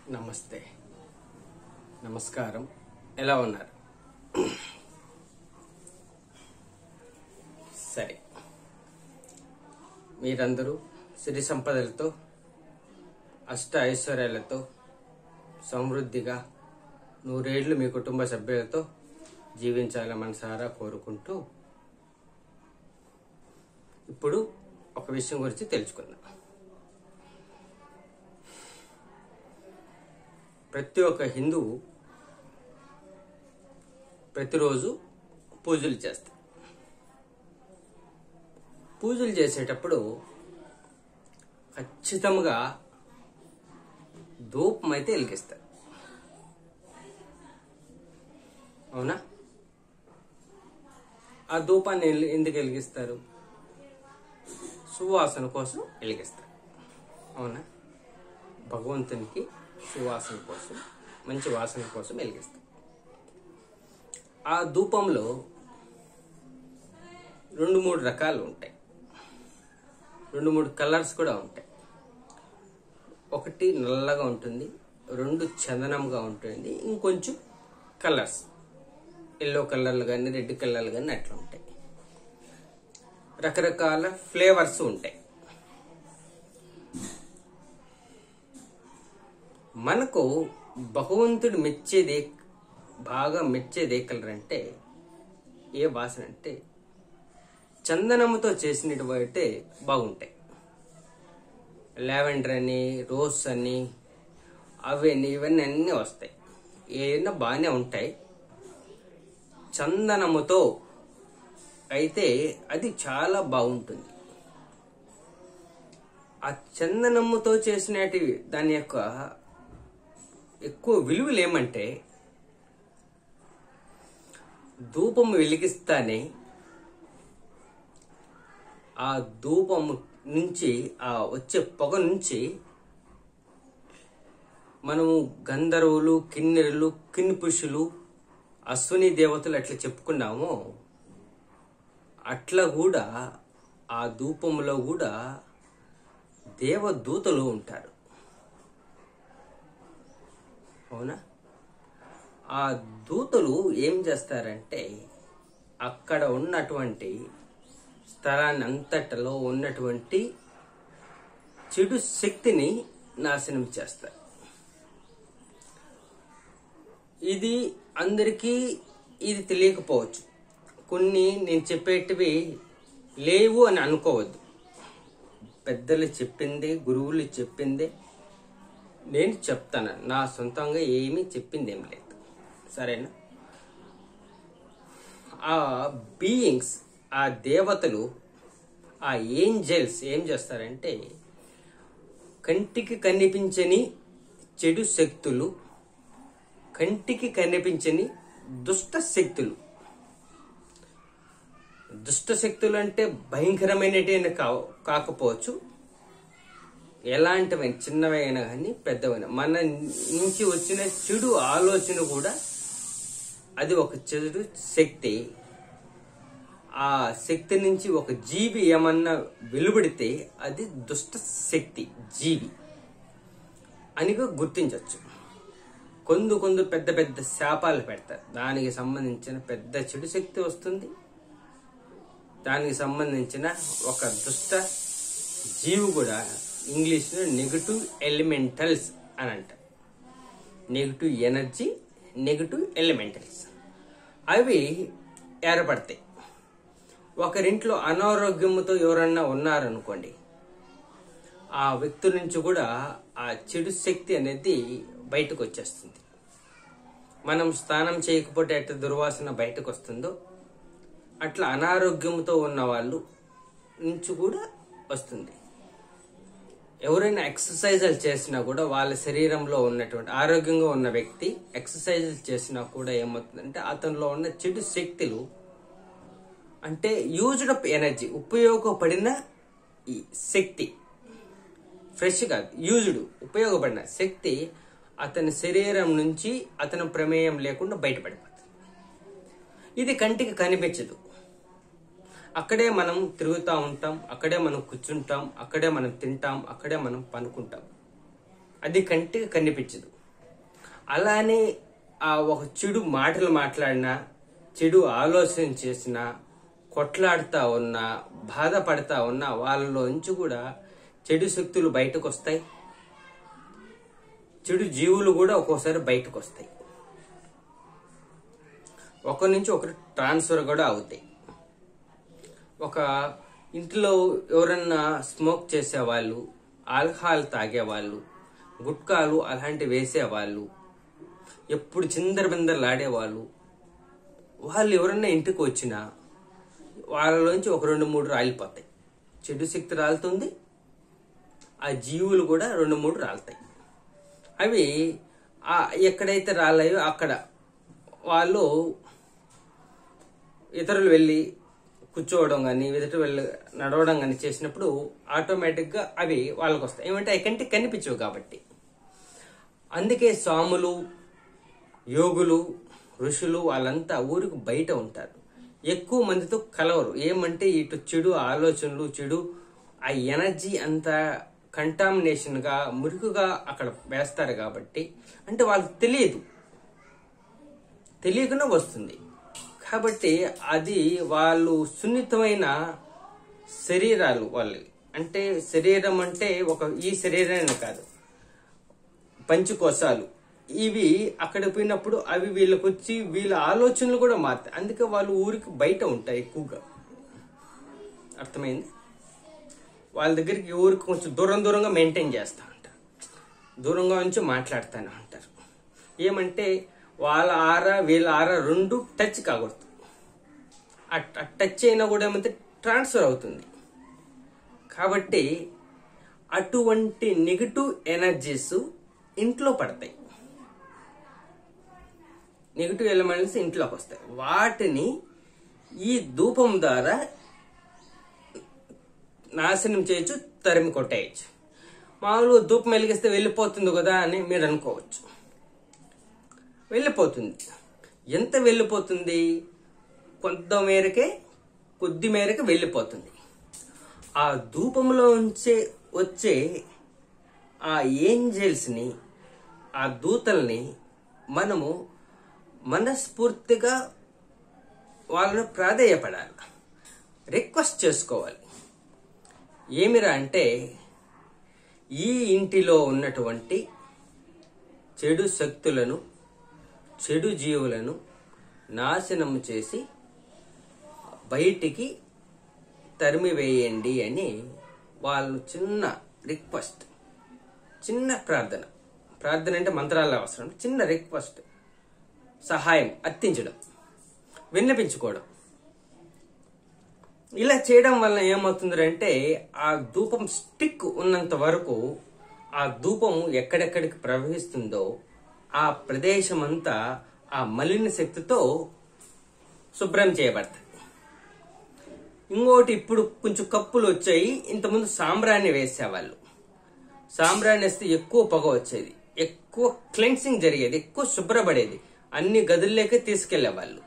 నమస్తే నమస్కారం ఎలా ఉన్నారు సరే మీరందరూ సిరి సంపదలతో అష్ట ఐశ్వర్యాలతో సమృద్ధిగా నూరేళ్లు మీ కుటుంబ సభ్యులతో జీవించాలని మనసారా కోరుకుంటూ ఇప్పుడు ఒక విషయం గురించి తెలుసుకుందాం ప్రతి ఒక్క హిందువు ప్రతిరోజు పూజలు చేస్తారు పూజలు చేసేటప్పుడు ఖచ్చితంగా ధూపం అయితే వెలిగిస్తారు అవునా ఆ ధూపాన్ని ఎల్- ఎందుకు వెలిగిస్తారు సువాసన కోసం వెలిగిస్తారు అవునా భగవంతునికి సువాసన కోసం మంచి వాసన కోసం వెలిగిస్తారు ఆ ధూపంలో రెండు మూడు రకాలు ఉంటాయి రెండు మూడు కలర్స్ కూడా ఉంటాయి ఒకటి నల్లగా ఉంటుంది రెండు చందనంగా ఉంటుంది ఇంకొంచెం కలర్స్ ఎల్లో కలర్లు కానీ రెడ్ కలర్లు కానీ అట్లా ఉంటాయి రకరకాల ఫ్లేవర్స్ ఉంటాయి మనకు భగవంతుడు మెచ్చేది బాగా మెచ్చేది ఏ కలర్ అంటే ఏ వాసన అంటే చందనముతో చేసినటువంటి బాగుంటాయి లావెండర్ అని రోజ్ అని అవన్నీ ఇవన్నీ అన్నీ వస్తాయి ఏదైనా బాగానే ఉంటాయి చందనముతో అయితే అది చాలా బాగుంటుంది ఆ చందనముతో చేసినటి దాని యొక్క ఎక్కువ విలువలు ఏమంటే ధూపం వెలిగిస్తానే ఆ ధూపము నుంచి ఆ వచ్చే పొగ నుంచి మనము గంధర్వులు కిన్నెరులు కిన్పుషులు అశ్విని దేవతలు అట్లా చెప్పుకున్నామో అట్లా కూడా ఆ ధూపంలో కూడా దేవదూతలు ఉంటారు అవునా ఆ దూతలు ఏం చేస్తారంటే అక్కడ ఉన్నటువంటి స్థలాన్ని అంతటిలో ఉన్నటువంటి చెడు శక్తిని నాశనం చేస్తారు ఇది అందరికీ ఇది తెలియకపోవచ్చు కొన్ని నేను చెప్పేటివి లేవు అని అనుకోవద్దు పెద్దలు చెప్పింది గురువులు చెప్పిందే నేను చెప్తాను నా సొంతంగా ఏమీ చెప్పింది ఏం లేదు సరేనా ఆ బీయింగ్స్ ఆ దేవతలు ఆ ఏంజల్స్ ఏం చేస్తారంటే కంటికి కనిపించని చెడు శక్తులు కంటికి కనిపించని దుష్ట శక్తులు దుష్ట శక్తులు అంటే భయంకరమైనటువంటి కా- కాకపోవచ్చు ఎలాంటివైన చిన్నవైనా కానీ పెద్దవైనా మన నుంచి వచ్చిన చెడు ఆలోచన కూడా అది ఒక చెడు శక్తి ఆ శక్తి నుంచి ఒక జీవి ఏమన్నా వెలువడితే అది దుష్ట శక్తి జీవి అనిగా గుర్తించవచ్చు కొందు కొందు పెద్ద పెద్ద శాపాలు పెడతారు దానికి సంబంధించిన పెద్ద చెడు శక్తి వస్తుంది దానికి సంబంధించిన ఒక దుష్ట జీవి కూడా ఇంగ్లీష్లో నెగటివ్ ఎలిమెంటల్స్ అని అంటారు నెగటివ్ ఎనర్జీ నెగటివ్ ఎలిమెంటల్స్ అవి ఏర్పడతాయి ఒకరింట్లో అనారోగ్యంతో ఎవరన్నా ఉన్నారనుకోండి ఆ వ్యక్తి నుంచి కూడా ఆ చెడు శక్తి అనేది బయటకు వచ్చేస్తుంది మనం స్నానం చేయకపోతే ఎట్లా దుర్వాసన బయటకు వస్తుందో అట్లా అనారోగ్యంతో ఉన్న వాళ్ళు నుంచి కూడా వస్తుంది ఎవరైనా ఎక్సర్సైజులు చేసినా కూడా వాళ్ళ శరీరంలో ఉన్నటువంటి ఆరోగ్యంగా ఉన్న వ్యక్తి ఎక్సర్సైజులు చేసినా కూడా ఏమవుతుందంటే అతనిలో ఉన్న చెడు శక్తులు అంటే యూజ్డ్ అప్ ఎనర్జీ ఉపయోగపడిన ఈ శక్తి ఫ్రెష్ కాదు యూజ్డ్ ఉపయోగపడిన శక్తి అతని శరీరం నుంచి అతని ప్రమేయం లేకుండా బయటపడిపోతుంది ఇది కంటికి కనిపించదు అక్కడే మనం తిరుగుతూ ఉంటాం అక్కడే మనం కూర్చుంటాం అక్కడే మనం తింటాం అక్కడే మనం పనుకుంటాం అది కంటికి కనిపించదు అలానే ఆ ఒక చెడు మాటలు మాట్లాడినా చెడు ఆలోచన చేసినా కొట్లాడుతా ఉన్నా బాధపడతా ఉన్నా వాళ్ళలోంచి కూడా చెడు శక్తులు బయటకు వస్తాయి చెడు జీవులు కూడా ఒక్కోసారి బయటకు వస్తాయి ఒకరి నుంచి ఒకరు ట్రాన్స్ఫర్ కూడా అవుతాయి ఒక ఇంట్లో ఎవరన్నా స్మోక్ చేసేవాళ్ళు ఆల్కహాల్ తాగేవాళ్ళు గుట్కాలు అలాంటివి వేసేవాళ్ళు ఎప్పుడు చిందరబిందరలాడేవాళ్ళు వాళ్ళు ఎవరన్నా ఇంటికి వచ్చినా వాళ్ళలోంచి ఒక రెండు మూడు రాలిపోతాయి చెడు శక్తి రాలుతుంది ఆ జీవులు కూడా రెండు మూడు రాలుతాయి అవి ఆ ఎక్కడైతే రాలాయో అక్కడ వాళ్ళు ఇతరులు వెళ్ళి కూర్చోవడం కానీ ఎదుటి వెళ్ళి నడవడం కానీ చేసినప్పుడు ఆటోమేటిక్గా అవి వాళ్ళకి వస్తాయి ఏమంటే అవి కంటికి కనిపించవు కాబట్టి అందుకే స్వాములు యోగులు ఋషులు వాళ్ళంతా ఊరికి బయట ఉంటారు ఎక్కువ మందితో కలవరు ఏమంటే ఇటు చెడు ఆలోచనలు చెడు ఆ ఎనర్జీ అంతా కంటామినేషన్గా మురికిగా అక్కడ వేస్తారు కాబట్టి అంటే వాళ్ళకి తెలియదు తెలియకుండా వస్తుంది కాబట్టి అది వాళ్ళు సున్నితమైన శరీరాలు వాళ్ళు అంటే శరీరం అంటే ఒక ఈ శరీరాన్ని కాదు పంచకోశాలు ఇవి అక్కడ పోయినప్పుడు అవి వీళ్ళకి వచ్చి వీళ్ళ ఆలోచనలు కూడా మారుతాయి అందుకే వాళ్ళు ఊరికి బయట ఉంటాయి ఎక్కువగా అర్థమైంది వాళ్ళ దగ్గరికి ఊరికి కొంచెం దూరం దూరంగా మెయింటైన్ చేస్తూ ఉంటారు దూరంగా నుంచి మాట్లాడుతూనే ఉంటారు ఏమంటే వాళ్ళ ఆర వీళ్ళ ఆర రెండు టచ్ కాకూడదు ఆ ట- టచ్ అయినా కూడా ఏమంటే ట్రాన్స్ఫర్ అవుతుంది కాబట్టి అటువంటి నెగిటివ్ ఎనర్జీస్ ఇంట్లో పడతాయి నెగిటివ్ ఎలిమెంట్స్ ఇంట్లోకి వస్తాయి వాటిని ఈ ధూపం ద్వారా నాశనం చేయొచ్చు తరిమి కొట్టేయచ్చు మామూలుగా ధూపం వెలిగిస్తే వెళ్ళిపోతుంది కదా అని మీరు అనుకోవచ్చు వెళ్ళిపోతుంది ఎంత వెళ్ళిపోతుంది కొంత మేరకే కొద్ది మేరకు వెళ్ళిపోతుంది ఆ ధూపంలో ఉంచే వచ్చే ఆ ఏంజల్స్ని ఆ దూతల్ని మనము మనస్ఫూర్తిగా వాళ్ళను ప్రాధేయపడాలి రిక్వెస్ట్ చేసుకోవాలి ఏమిరా అంటే ఈ ఇంటిలో ఉన్నటువంటి చెడు శక్తులను చెడు జీవులను నాశనం చేసి బయటికి తరిమివేయండి అని వాళ్ళు చిన్న రిక్వెస్ట్ చిన్న ప్రార్థన ప్రార్థన అంటే మంత్రాల అవసరం చిన్న రిక్వెస్ట్ సహాయం అర్థించడం విన్నపించుకోవడం ఇలా చేయడం వల్ల ఏమవుతుందంటే ఆ ధూపం స్టిక్ ఉన్నంత వరకు ఆ ధూపం ఎక్కడెక్కడికి ప్రవహిస్తుందో ఆ ప్రదేశం అంతా ఆ మలిన శక్తితో శుభ్రం చేయబడతాయి ఇంకోటి ఇప్పుడు కొంచెం కప్పులు వచ్చాయి ఇంతకుముందు సాంబ్రాన్ని వేసేవాళ్ళు సాంబ్రాన్ని వేస్తే ఎక్కువ పొగ వచ్చేది ఎక్కువ క్లెన్సింగ్ జరిగేది ఎక్కువ శుభ్రపడేది అన్ని గదుల్లోకి తీసుకెళ్లేవాళ్ళు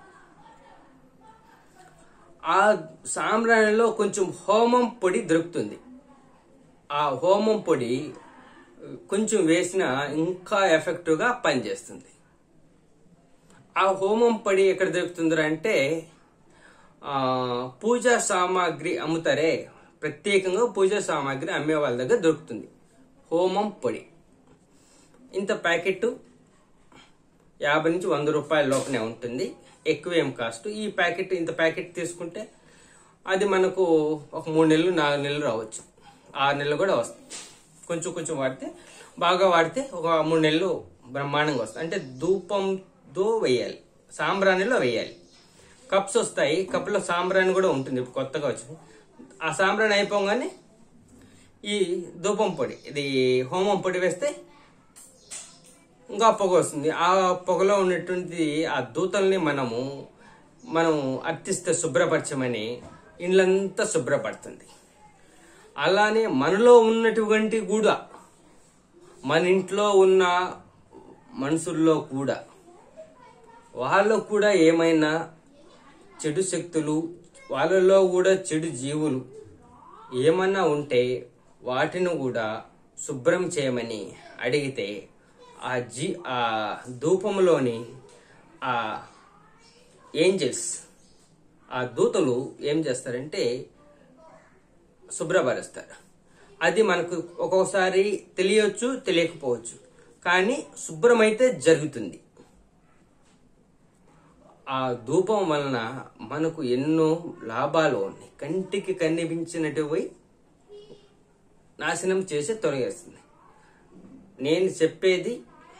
ఆ సాంబ్రాణిలో కొంచెం హోమం పొడి దొరుకుతుంది ఆ హోమం పొడి కొంచెం వేసిన ఇంకా ఎఫెక్టివ్గా పనిచేస్తుంది ఆ హోమం పొడి ఎక్కడ దొరుకుతుందిరా అంటే ఆ, పూజా సామాగ్రి అమ్ముతారే ప్రత్యేకంగా పూజా సామాగ్రి అమ్మే వాళ్ళ దగ్గర దొరుకుతుంది హోమం పొడి ఇంత ప్యాకెట్ యాభై నుంచి వంద రూపాయల లోపనే ఉంటుంది ఎక్కువ ఏం కాస్ట్ ఈ ప్యాకెట్ ఇంత ప్యాకెట్ తీసుకుంటే అది మనకు ఒక మూడు నెలలు నాలుగు నెలలు రావచ్చు ఆరు నెలలు కూడా వస్తుంది కొంచెం కొంచెం వాడితే బాగా వాడితే ఒక మూడు నెలలు బ్రహ్మాండంగా వస్తాయి అంటే ధూపంతో వేయాలి సాంబ్రాణిలో వేయాలి కప్స్ వస్తాయి కప్పులో సాంబ్రాణి కూడా ఉంటుంది ఇప్పుడు కొత్తగా వచ్చింది ఆ సాంబ్రాణి అయిపోగానే ఈ ధూపం పొడి ఇది హోమం పొడి వేస్తే ఇంకా పొగ వస్తుంది ఆ పొగలో ఉన్నటువంటి ఆ దూతల్ని మనము మనం అర్థిస్తే శుభ్రపరచమని ఇండ్లంతా శుభ్రపడుతుంది అలానే మనలో ఉన్నటువంటి కూడా మన ఇంట్లో ఉన్న మనుషుల్లో కూడా వాళ్ళలో కూడా ఏమైనా చెడు శక్తులు వాళ్ళలో కూడా చెడు జీవులు ఏమన్నా ఉంటే వాటిని కూడా శుభ్రం చేయమని అడిగితే ఆ జీ ఆ ధూపంలోని ఆ ఏంజల్స్ ఆ దూతలు ఏం చేస్తారంటే శుభ్రపరుస్తారు అది మనకు ఒక్కొక్కసారి తెలియచ్చు తెలియకపోవచ్చు కానీ శుభ్రమైతే జరుగుతుంది ఆ ధూపం వలన మనకు ఎన్నో లాభాలు ఉన్నాయి కంటికి కనిపించినటివి నాశనం చేసి తొలగేస్తుంది నేను చెప్పేది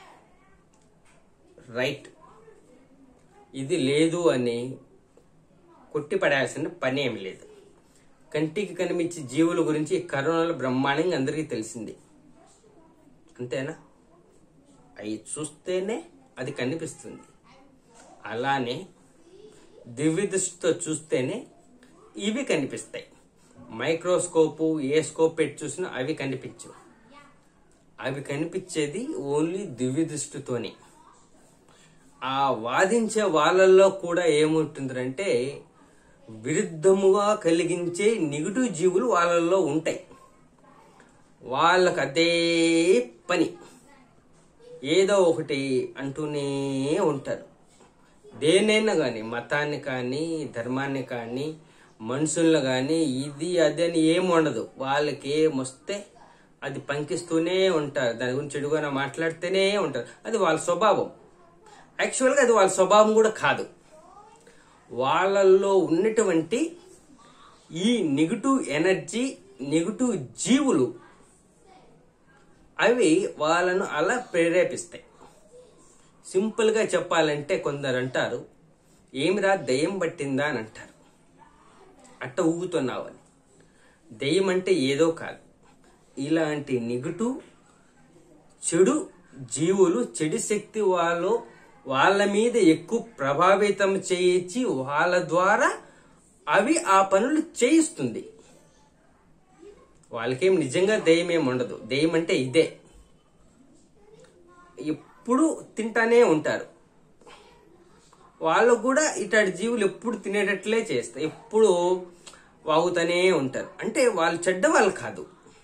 రైట్ ఇది లేదు అని కొట్టిపడాల్సిన పని ఏమి లేదు కంటికి కనిపించే జీవుల గురించి ఈ కరోనాలో బ్రహ్మాండంగా అందరికీ తెలిసింది అంతేనా అవి చూస్తేనే అది కనిపిస్తుంది అలానే దివ్య దృష్టితో చూస్తేనే ఇవి కనిపిస్తాయి మైక్రోస్కోపు ఏ స్కోప్ పెట్టి చూసినా అవి కనిపించవు అవి కనిపించేది ఓన్లీ దివ్య దృష్టితోనే ఆ వాదించే వాళ్ళల్లో కూడా ఏముంటుందంటే విరుద్ధముగా కలిగించే నెగిటివ్ జీవులు వాళ్ళల్లో ఉంటాయి వాళ్ళకు అదే పని ఏదో ఒకటి అంటూనే ఉంటారు దేనైనా కానీ మతాన్ని కానీ ధర్మాన్ని కానీ మనుషులను కానీ ఇది అది అని ఏం ఉండదు వాళ్ళకి ఏమొస్తే అది పంకిస్తూనే ఉంటారు దాని గురించి చెడుగా మాట్లాడితేనే ఉంటారు అది వాళ్ళ స్వభావం యాక్చువల్గా అది వాళ్ళ స్వభావం కూడా కాదు వాళ్ళల్లో ఉన్నటువంటి ఈ నెగిటివ్ ఎనర్జీ నెగిటివ్ జీవులు అవి వాళ్ళను అలా ప్రేరేపిస్తాయి సింపుల్గా చెప్పాలంటే కొందరు అంటారు ఏమిరా దయ్యం పట్టిందా అని అంటారు అట్ట ఊగుతున్నావు అని దయ్యం అంటే ఏదో కాదు ఇలాంటి నెగిటివ్ చెడు జీవులు చెడు శక్తి వాళ్ళు వాళ్ళ మీద ఎక్కువ ప్రభావితం చేయించి వాళ్ళ ద్వారా అవి ఆ పనులు చేయిస్తుంది వాళ్ళకేం నిజంగా దెయ్యం ఏమి ఉండదు దెయ్యం అంటే ఇదే ఎప్పుడు తింటానే ఉంటారు వాళ్ళు కూడా ఇట్లాంటి జీవులు ఎప్పుడు తినేటట్లే చేస్తాయి ఎప్పుడు వాగుతూనే ఉంటారు అంటే వాళ్ళు చెడ్డ వాళ్ళు కాదు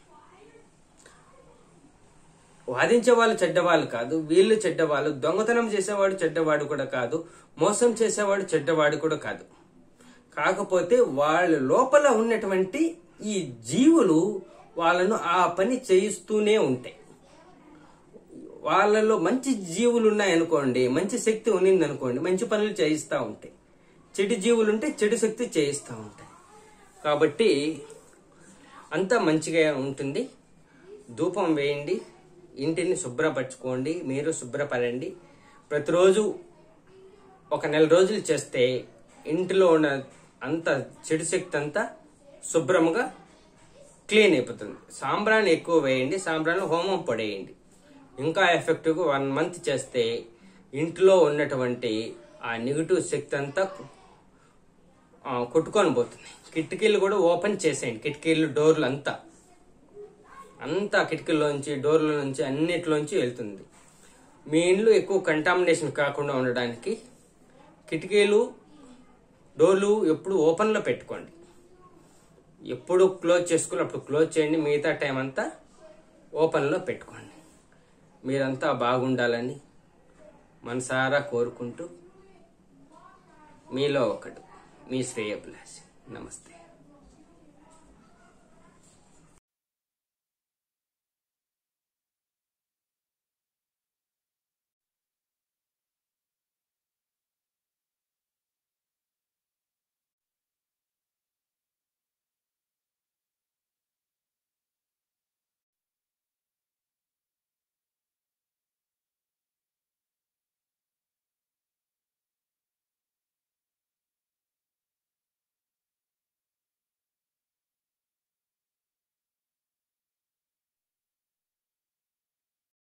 వాదించే వాళ్ళు చెడ్డవాళ్ళు కాదు వీళ్ళు చెడ్డవాళ్ళు దొంగతనం చేసేవాడు చెడ్డవాడు కూడా కాదు మోసం చేసేవాడు చెడ్డవాడు కూడా కాదు కాకపోతే వాళ్ళ లోపల ఉన్నటువంటి ఈ జీవులు వాళ్ళను ఆ పని చేయిస్తూనే ఉంటాయి వాళ్ళలో మంచి జీవులు ఉన్నాయనుకోండి మంచి శక్తి ఉన్నింది అనుకోండి మంచి పనులు చేయిస్తూ ఉంటాయి చెడు జీవులు ఉంటే చెడు శక్తి చేయిస్తూ ఉంటాయి కాబట్టి అంతా మంచిగా ఉంటుంది ధూపం వేయండి ఇంటిని శుభ్రపరచుకోండి మీరు శుభ్రపడండి ప్రతిరోజు ఒక నెల రోజులు చేస్తే ఇంటిలో ఉన్న అంత చెడు శక్తి అంతా శుభ్రముగా క్లీన్ అయిపోతుంది సాంబ్రాన్ని ఎక్కువ వేయండి సాంబ్రాన్ని హోమం పడేయండి ఇంకా ఎఫెక్టివ్గా వన్ మంత్ చేస్తే ఇంట్లో ఉన్నటువంటి ఆ నెగిటివ్ శక్తి అంతా ఆ, కొట్టుకొని పోతుంది కిటికీలు కూడా ఓపెన్ చేసేయండి కిటికీలు డోర్లు అంతా అంతా కిటికీల్లోంచి డోర్ల నుంచి అన్నిటిలోంచి వెళ్తుంది మీ ఇండ్లు ఎక్కువ కంటామినేషన్ కాకుండా ఉండడానికి కిటికీలు డోర్లు ఎప్పుడు ఓపెన్లో పెట్టుకోండి ఎప్పుడు క్లోజ్ చేసుకుని అప్పుడు క్లోజ్ చేయండి మిగతా టైం అంతా ఓపెన్లో పెట్టుకోండి మీరంతా బాగుండాలని మనసారా కోరుకుంటూ మీలో ఒకడు మీ శ్రేయభిలాషి నమస్తే